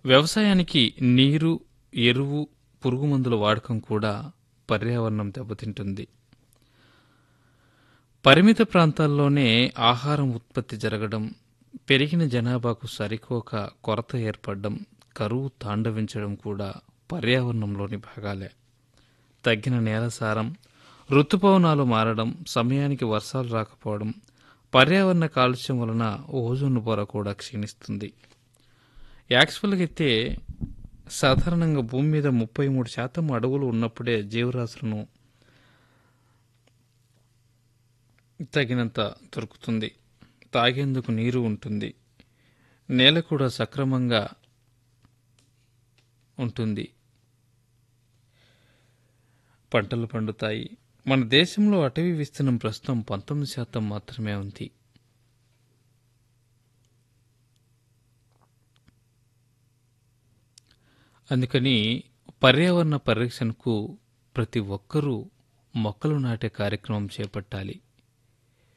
వ్యవసాయానికి నీరు ఎరువు పురుగు మందుల వాడకం కూడా పర్యావరణం దెబ్బతింటుంది పరిమిత ప్రాంతాల్లోనే ఆహారం ఉత్పత్తి జరగడం పెరిగిన జనాభాకు సరికోక కొరత ఏర్పడడం కరువు తాండవించడం కూడా పర్యావరణంలోని భాగాలే తగ్గిన నేల సారం ఋతుపవనాలు మారడం సమయానికి వర్షాలు రాకపోవడం పర్యావరణ కాలుష్యం వలన ఓజోన్ పొర కూడా క్షీణిస్తుంది యాక్చువల్గా అయితే సాధారణంగా భూమి మీద ముప్పై మూడు శాతం అడవులు ఉన్నప్పుడే జీవరాశులను తగినంత దొరుకుతుంది తాగేందుకు నీరు ఉంటుంది నేల కూడా సక్రమంగా ఉంటుంది పంటలు పండుతాయి మన దేశంలో అటవీ విస్తీర్ణం ప్రస్తుతం పంతొమ్మిది శాతం మాత్రమే ఉంది అందుకని పర్యావరణ పరిరక్షణకు ప్రతి ఒక్కరూ మొక్కలు నాటే కార్యక్రమం చేపట్టాలి